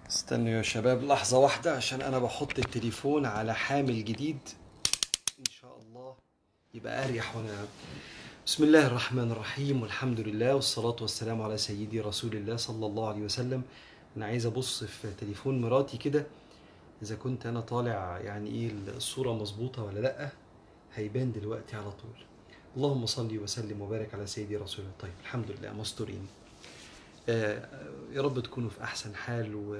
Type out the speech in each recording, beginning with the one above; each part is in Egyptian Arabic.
استنوا يا شباب لحظة واحدة عشان أنا بحط التليفون على حامل جديد إن شاء الله يبقى أريح وأنا بسم الله الرحمن الرحيم والحمد لله والصلاة والسلام على سيدي رسول الله صلى الله عليه وسلم أنا عايز أبص في تليفون مراتي كده إذا كنت أنا طالع يعني إيه الصورة مظبوطة ولا لأ هيبان دلوقتي على طول اللهم صل وسلم وبارك على سيدي رسول الله طيب الحمد لله مستورين آه، يا رب تكونوا في احسن حال و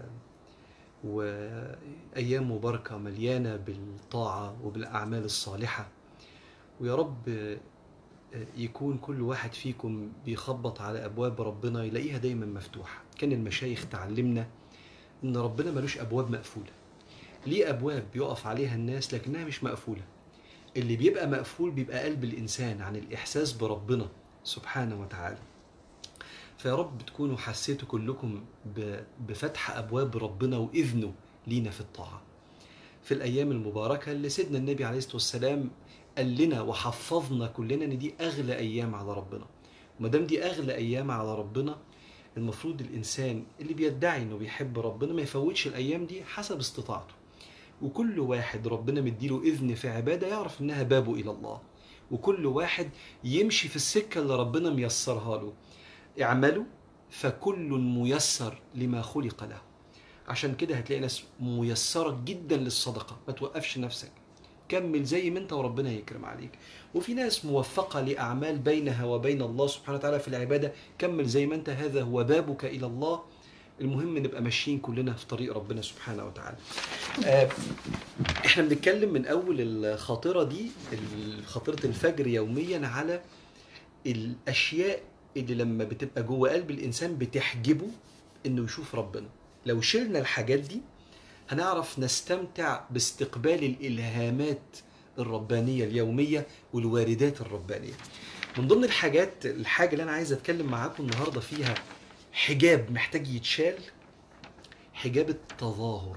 وايام مباركه مليانه بالطاعه وبالاعمال الصالحه ويا رب آه، يكون كل واحد فيكم بيخبط على ابواب ربنا يلاقيها دايما مفتوحه كان المشايخ تعلمنا ان ربنا ملوش ابواب مقفوله ليه ابواب بيقف عليها الناس لكنها مش مقفوله اللي بيبقى مقفول بيبقى قلب الانسان عن الاحساس بربنا سبحانه وتعالى فيا رب تكونوا حسيتوا كلكم ب- بفتح ابواب ربنا واذنه لينا في الطاعه في الايام المباركه اللي سيدنا النبي عليه الصلاه والسلام قال لنا وحفظنا كلنا ان دي اغلى ايام على ربنا وما دام دي اغلى ايام على ربنا المفروض الانسان اللي بيدعي انه بيحب ربنا ما يفوتش الايام دي حسب استطاعته وكل واحد ربنا مديله اذن في عباده يعرف انها بابه الى الله وكل واحد يمشي في السكه اللي ربنا ميسرها له اعملوا فكل ميسر لما خلق له عشان كده هتلاقي ناس ميسرة جدا للصدقة ما توقفش نفسك كمل زي ما انت وربنا يكرم عليك وفي ناس موفقة لأعمال بينها وبين الله سبحانه وتعالى في العبادة كمل زي ما انت هذا هو بابك إلى الله المهم نبقى ماشيين كلنا في طريق ربنا سبحانه وتعالى آه، احنا بنتكلم من اول الخاطرة دي خاطرة الفجر يوميا على الاشياء اللي لما بتبقى جوه قلب الانسان بتحجبه انه يشوف ربنا لو شلنا الحاجات دي هنعرف نستمتع باستقبال الالهامات الربانيه اليوميه والواردات الربانيه من ضمن الحاجات الحاجه اللي انا عايز اتكلم معاكم النهارده فيها حجاب محتاج يتشال حجاب التظاهر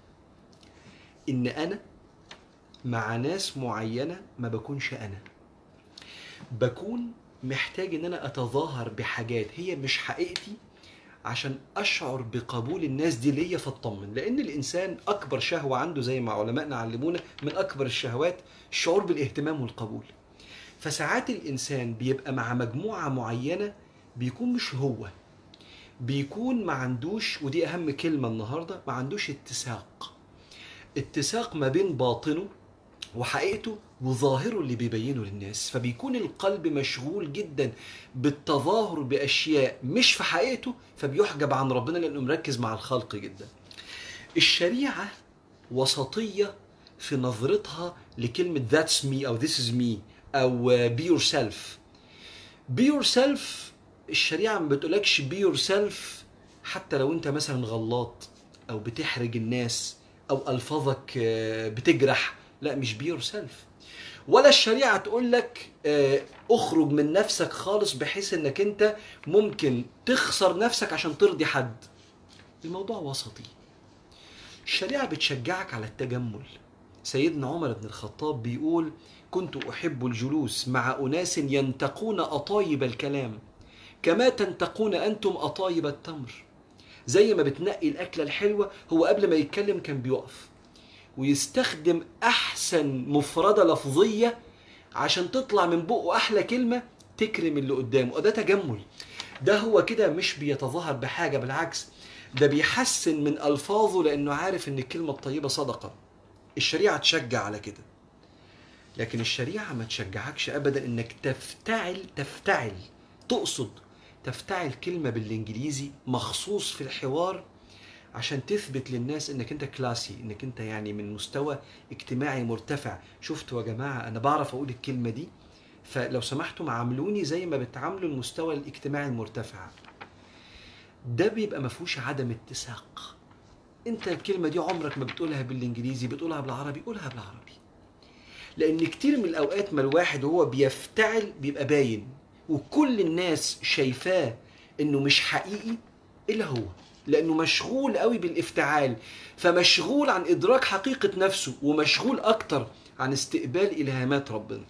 ان انا مع ناس معينه ما بكونش انا بكون محتاج ان انا اتظاهر بحاجات هي مش حقيقتي عشان اشعر بقبول الناس دي ليا فاطمن لان الانسان اكبر شهوه عنده زي ما علمائنا علمونا من اكبر الشهوات الشعور بالاهتمام والقبول فساعات الانسان بيبقى مع مجموعه معينه بيكون مش هو بيكون ما عندوش ودي اهم كلمه النهارده ما عندوش اتساق اتساق ما بين باطنه وحقيقته وظاهره اللي بيبينه للناس فبيكون القلب مشغول جدا بالتظاهر باشياء مش في حقيقته فبيحجب عن ربنا لانه مركز مع الخلق جدا الشريعه وسطيه في نظرتها لكلمه that's me او this is me او be yourself be yourself الشريعه ما بتقولكش be yourself حتى لو انت مثلا غلط او بتحرج الناس او الفاظك آه، بتجرح لا مش be yourself ولا الشريعه تقول لك آه، اخرج من نفسك خالص بحيث انك انت ممكن تخسر نفسك عشان ترضي حد الموضوع وسطي الشريعه بتشجعك على التجمل سيدنا عمر بن الخطاب بيقول كنت احب الجلوس مع اناس ينتقون اطايب الكلام كما تنتقون انتم اطايب التمر زي ما بتنقي الاكله الحلوه هو قبل ما يتكلم كان بيقف ويستخدم احسن مفرده لفظيه عشان تطلع من بقه احلى كلمه تكرم اللي قدامه وده تجمل ده هو كده مش بيتظاهر بحاجه بالعكس ده بيحسن من الفاظه لانه عارف ان الكلمه الطيبه صدقه الشريعه تشجع على كده لكن الشريعه ما تشجعكش ابدا انك تفتعل تفتعل تقصد تفتعل كلمه بالانجليزي مخصوص في الحوار عشان تثبت للناس انك انت كلاسي انك انت يعني من مستوى اجتماعي مرتفع شفتوا يا جماعه انا بعرف اقول الكلمه دي فلو سمحتم عاملوني زي ما بتعاملوا المستوى الاجتماعي المرتفع ده بيبقى ما فيهوش عدم اتساق انت الكلمه دي عمرك ما بتقولها بالانجليزي بتقولها بالعربي قولها بالعربي لان كتير من الاوقات ما الواحد وهو بيفتعل بيبقى باين وكل الناس شايفاه انه مش حقيقي الا هو لانه مشغول قوي بالافتعال فمشغول عن ادراك حقيقه نفسه ومشغول اكتر عن استقبال الهامات ربنا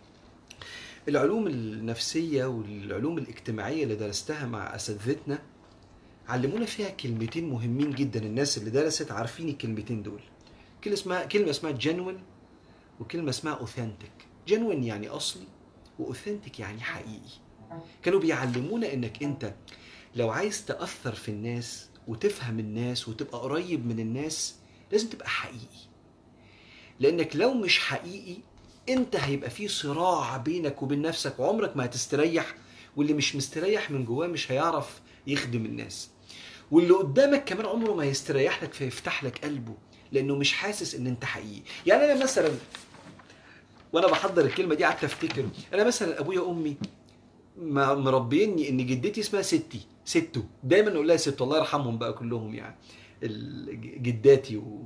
العلوم النفسيه والعلوم الاجتماعيه اللي درستها مع اساتذتنا علمونا فيها كلمتين مهمين جدا الناس اللي درست عارفين الكلمتين دول كلمة اسمها كلمة اسمها جنون وكلمة اسمها اوثنتيك جنون يعني اصلي واوثنتيك يعني حقيقي كانوا بيعلمونا انك انت لو عايز تأثر في الناس وتفهم الناس وتبقى قريب من الناس لازم تبقى حقيقي لانك لو مش حقيقي انت هيبقى في صراع بينك وبين نفسك وعمرك ما هتستريح واللي مش مستريح من جواه مش هيعرف يخدم الناس واللي قدامك كمان عمره ما يستريح لك فيفتح لك قلبه لانه مش حاسس ان انت حقيقي يعني انا مثلا وانا بحضر الكلمه دي قعدت افتكر انا مثلا ابويا وامي ما- مربيني ان جدتي اسمها ستي ستو دايما نقول لها ست الله يرحمهم بقى كلهم يعني ال- جداتي و...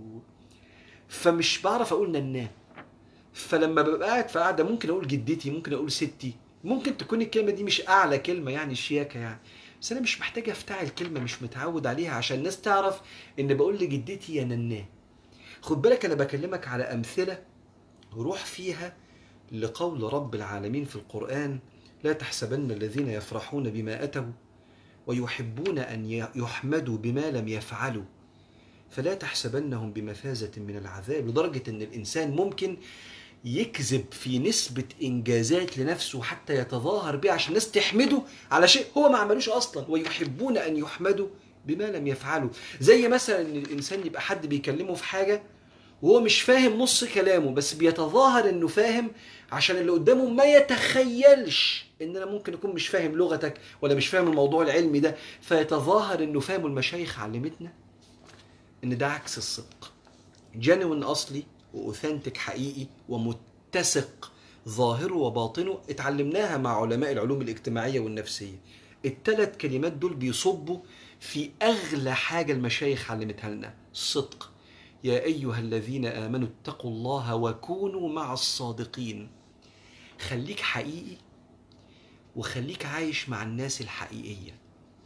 فمش بعرف اقول نناه فلما ببقى قاعد في قاعده ممكن اقول جدتي ممكن اقول ستي ممكن تكون الكلمه دي مش اعلى كلمه يعني شياكه يعني بس انا مش محتاج افتعل كلمه مش متعود عليها عشان الناس تعرف ان بقول لجدتي يا نناه خد بالك انا بكلمك على امثله روح فيها لقول رب العالمين في القران لا تحسبن الذين يفرحون بما اتوا ويحبون ان يحمدوا بما لم يفعلوا فلا تحسبنهم بمفازة من العذاب لدرجة ان الانسان ممكن يكذب في نسبة انجازات لنفسه حتى يتظاهر بها عشان الناس تحمده على شيء هو ما عملوش اصلا ويحبون ان يحمدوا بما لم يفعلوا زي مثلا ان الانسان يبقى حد بيكلمه في حاجة وهو مش فاهم نص كلامه بس بيتظاهر انه فاهم عشان اللي قدامه ما يتخيلش ان انا ممكن اكون مش فاهم لغتك ولا مش فاهم الموضوع العلمي ده فيتظاهر انه فاهم المشايخ علمتنا ان ده عكس الصدق جنون اصلي واوثنتك حقيقي ومتسق ظاهره وباطنه اتعلمناها مع علماء العلوم الاجتماعيه والنفسيه الثلاث كلمات دول بيصبوا في اغلى حاجه المشايخ علمتها لنا الصدق يا ايها الذين امنوا اتقوا الله وكونوا مع الصادقين خليك حقيقي وخليك عايش مع الناس الحقيقيه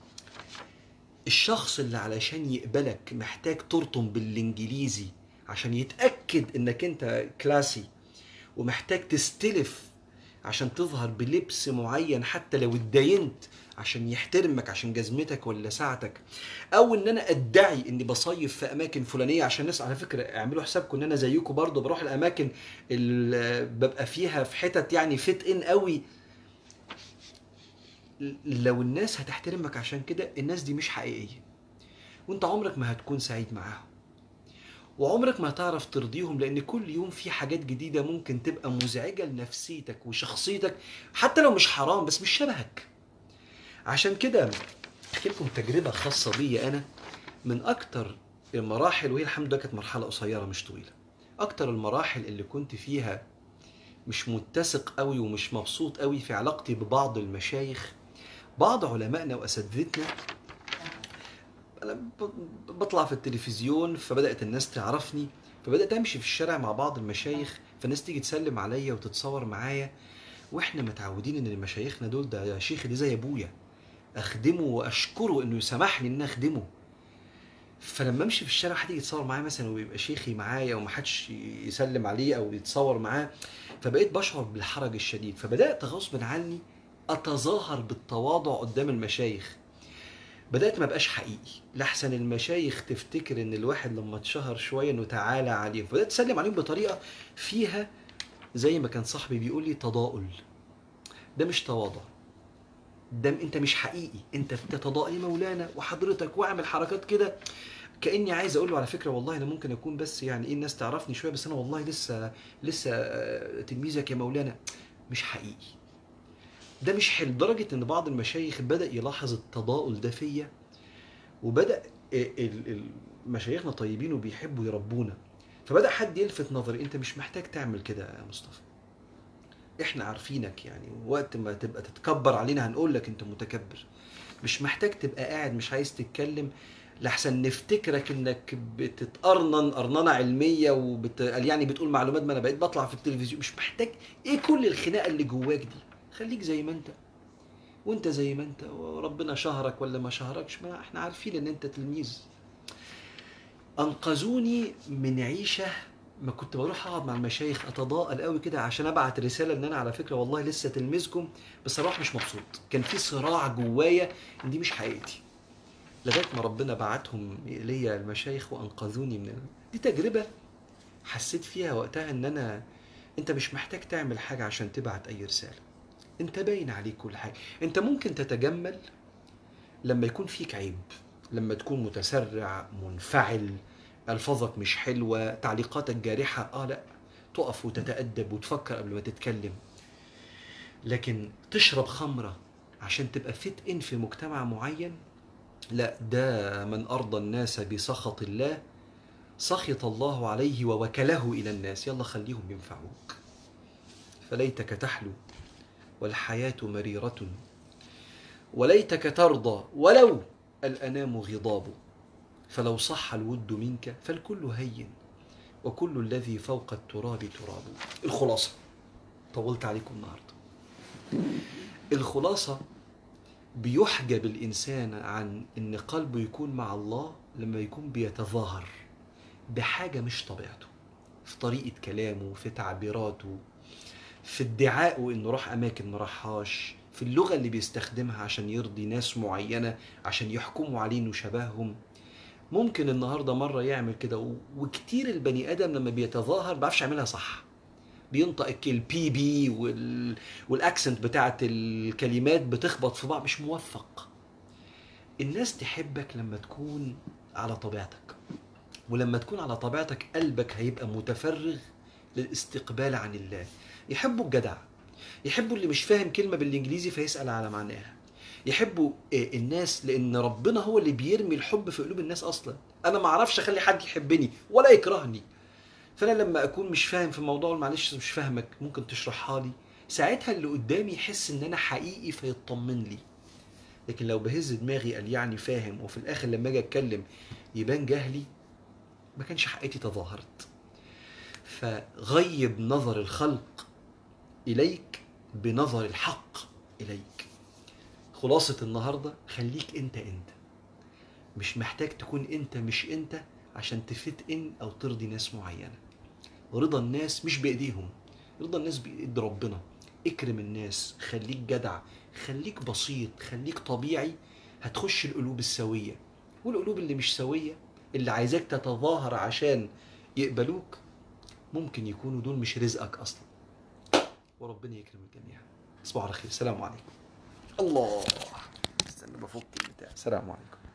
الشخص اللي علشان يقبلك محتاج ترطم بالانجليزي عشان يتاكد انك انت كلاسي ومحتاج تستلف عشان تظهر بلبس معين حتى لو اتدينت عشان يحترمك عشان جزمتك ولا ساعتك او ان انا ادعي اني بصيف في اماكن فلانيه عشان الناس على فكره اعملوا حسابكم ان انا زيكم برضه بروح الاماكن اللي ببقى فيها في حتت يعني فيت ان قوي لو الناس هتحترمك عشان كده الناس دي مش حقيقيه وانت عمرك ما هتكون سعيد معاهم وعمرك ما هتعرف ترضيهم لان كل يوم في حاجات جديده ممكن تبقى مزعجه لنفسيتك وشخصيتك حتى لو مش حرام بس مش شبهك عشان كده احكي لكم تجربه خاصه بي انا من اكتر المراحل وهي الحمد لله كانت مرحله قصيره مش طويله اكتر المراحل اللي كنت فيها مش متسق قوي ومش مبسوط قوي في علاقتي ببعض المشايخ بعض علمائنا واساتذتنا انا ب- بطلع في التلفزيون فبدات الناس تعرفني فبدات امشي في الشارع مع بعض المشايخ فالناس تيجي تسلم عليا وتتصور معايا واحنا متعودين ان مشايخنا دول ده يا شيخ ده زي ابويا اخدمه واشكره انه يسمحني ان أنا اخدمه فلما امشي في الشارع حد يجي يتصور معايا مثلا ويبقى شيخي معايا ومحدش يسلم عليه او يتصور معاه فبقيت بشعر بالحرج الشديد فبدات غصب عني اتظاهر بالتواضع قدام المشايخ بدات ما بقاش حقيقي لحسن المشايخ تفتكر ان الواحد لما اتشهر شويه انه تعالى عليهم فبدات اسلم عليهم بطريقه فيها زي ما كان صاحبي بيقول لي تضاؤل ده مش تواضع ده انت مش حقيقي انت بتتضاءل يا مولانا وحضرتك واعمل حركات كده كاني عايز اقول له على فكره والله انا ممكن اكون بس يعني ايه الناس تعرفني شويه بس انا والله لسه لسه آه، تلميذك يا مولانا مش حقيقي ده مش حلو لدرجه ان بعض المشايخ بدا يلاحظ التضاؤل ده فيا وبدا ال- ال- مشايخنا طيبين وبيحبوا يربونا فبدا حد يلفت نظري انت مش محتاج تعمل كده يا مصطفى احنا عارفينك يعني وقت ما تبقى تتكبر علينا هنقول لك انت متكبر مش محتاج تبقى قاعد مش عايز تتكلم لحسن نفتكرك انك بتتقرنن قرننه علميه وبت يعني بتقول معلومات ما انا بقيت بطلع في التلفزيون مش محتاج ايه كل الخناقه اللي جواك دي خليك زي ما انت وانت زي ما انت وربنا شهرك ولا ما شهركش ما احنا عارفين ان انت تلميذ انقذوني من عيشه ما كنت بروح اقعد مع المشايخ اتضاءل قوي كده عشان ابعت رساله ان انا على فكره والله لسه تلميذكم بس اروح مش مبسوط كان في صراع جوايا ان دي مش حقيقتي لغايه ما ربنا بعتهم ليا المشايخ وانقذوني من دي تجربه حسيت فيها وقتها ان انا انت مش محتاج تعمل حاجه عشان تبعت اي رساله انت باين عليك كل حاجه انت ممكن تتجمل لما يكون فيك عيب لما تكون متسرع منفعل الفاظك مش حلوه تعليقاتك جارحه اه لا تقف وتتادب وتفكر قبل ما تتكلم لكن تشرب خمره عشان تبقى فيت ان في مجتمع معين لا ده من ارضى الناس بسخط الله سخط الله عليه ووكله الى الناس يلا خليهم ينفعوك فليتك تحلو والحياه مريره وليتك ترضى ولو الانام غضاب فلو صح الود منك فالكل هين وكل الذي فوق التراب تراب الخلاصه طولت عليكم النهارده الخلاصه بيحجب الانسان عن ان قلبه يكون مع الله لما يكون بيتظاهر بحاجه مش طبيعته في طريقه كلامه في تعبيراته في ادعائه انه راح اماكن ما راحهاش في اللغه اللي بيستخدمها عشان يرضي ناس معينه عشان يحكموا عليه انه شبههم ممكن النهارده مره يعمل كده و- وكتير البني ادم لما بيتظاهر ما بيعرفش يعملها صح بينطق البي بي وال... والاكسنت بتاعت الكلمات بتخبط في بعض مش موفق الناس تحبك لما تكون على طبيعتك ولما تكون على طبيعتك قلبك هيبقى متفرغ للاستقبال عن الله يحبوا الجدع يحبوا اللي مش فاهم كلمة بالإنجليزي فيسأل على معناها يحبوا آه، الناس لأن ربنا هو اللي بيرمي الحب في قلوب الناس أصلا أنا ما أعرفش أخلي حد يحبني ولا يكرهني فأنا لما أكون مش فاهم في موضوع معلش مش فاهمك ممكن تشرحها لي ساعتها اللي قدامي يحس إن أنا حقيقي فيطمن لي لكن لو بهز دماغي قال يعني فاهم وفي الآخر لما أجي أتكلم يبان جهلي ما كانش حقيقتي تظاهرت فغيب نظر الخلق إليك بنظر الحق إليك خلاصة النهاردة خليك أنت أنت مش محتاج تكون أنت مش أنت عشان تفت إن أو ترضي ناس معينة رضا الناس مش بإيديهم رضا الناس بإيد ربنا اكرم الناس خليك جدع خليك بسيط خليك طبيعي هتخش القلوب السوية والقلوب اللي مش سوية اللي عايزاك تتظاهر عشان يقبلوك ممكن يكونوا دول مش رزقك أصلا وربنا يكرم الجميع تصبحوا على خير السلام عليكم الله استنى بفك البتاع السلام عليكم